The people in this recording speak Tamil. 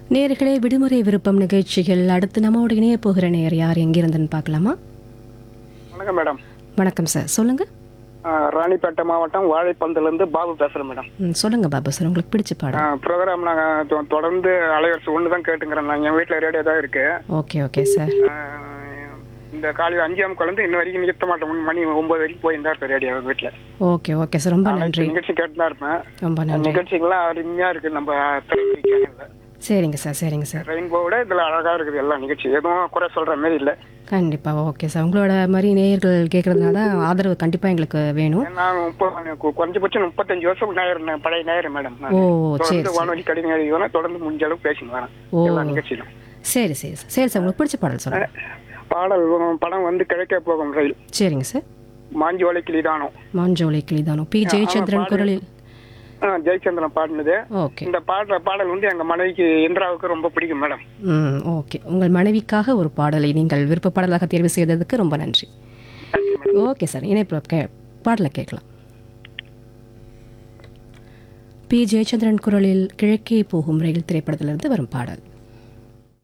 நேர்களே விடுமுறை விருப்பம் நிகழ்ச்சிகள் அடுத்து நம்மோட இணைய போகிற நேர் யார் எங்கிருந்துன்னு பார்க்கலாமா வணக்கம் மேடம் வணக்கம் சார் சொல்லுங்க ஆ, ராணிப்பேட்டை மாவட்டம் வாழைப்பந்திலிருந்து பாபு பேசுறேன் மேடம் ம், சொல்லுங்க பாபு சார் உங்களுக்கு பிடிச்ச பாடம் ப்ரோக்ராம் நாங்கள் தொ- தொடர்ந்து அலைவரிசை ஒன்று தான் கேட்டுங்கிறேன் நான் என் வீட்டில் ரேடியோ தான் இருக்கு ஓகே ஓகே சார் ஆ, இந்த காலை அஞ்சாம் குழந்தை இன்ன வரைக்கும் நிறுத்த மாட்டேன் மணி ஒன்பது வரைக்கும் போயிருந்தா இருப்பேன் ரேடியோ வீட்டில் ஓகே ஓகே சார் ரொம்ப நன்றி நிகழ்ச்சி கேட்டு தான் இருப்பேன் ரொம்ப நன்றி நிகழ்ச்சிகள்லாம் அருமையாக இருக்கு நம்ம சேனலில் சரிங்க சார் சரிங்க சார் ரெயின்போவோட இதில் அழகாக இருக்குது எல்லா நிகழ்ச்சி எதுவும் குறை சொல்கிற மாதிரி இல்லை கண்டிப்பாக ஓகே சார் உங்களோட மாதிரி நேயர்கள் கேட்குறதுனால தான் ஆதரவு கண்டிப்பாக எங்களுக்கு வேணும் நான் முப்பது கு- குறைஞ்சபட்சம் முப்பத்தஞ்சு வருஷம் நேரம் நான் பழைய நேரம் மேடம் நான் ஓ சரி தொடர்ந்து வானொலி கடிதம் எழுதி வரேன் தொடர்ந்து முடிஞ்ச அளவுக்கு பேசிங்க வரேன் ஓ எல்லா நிகழ்ச்சியிலும் சரி சரி சார் சரி சார் உங்களுக்கு பிடிச்ச பாடல் சொல்லுங்கள் பாடல் உம், படம் வந்து கிழக்கே போகும் ரயில் சரிங்க சார் மாஞ்சிவலை கிளிதானம் மாஞ்சோலை கிளிதானோ பி ஜெயச்சந்திரன் குரலில் ஆ, ஜெயச்சந்திரன் பாடினது ஓகே இந்த பாடுற பாடல் வந்து எங்க மனைவிக்கு இந்திராவுக்கு ரொம்ப பிடிக்கும் மேடம் ம் ஓகே உங்கள் மனைவிக்காக ஒரு பாடலை நீங்கள் விருப்ப பாடலாக தேர்வு செய்ததுக்கு ரொம்ப நன்றி ஓகே சார் இணைப்பில் கே பாடலை கேட்கலாம் பி ஜெயச்சந்திரன் குரலில் கிழக்கே போகும் ரயில் திரைப்படத்திலிருந்து வரும் பாடல்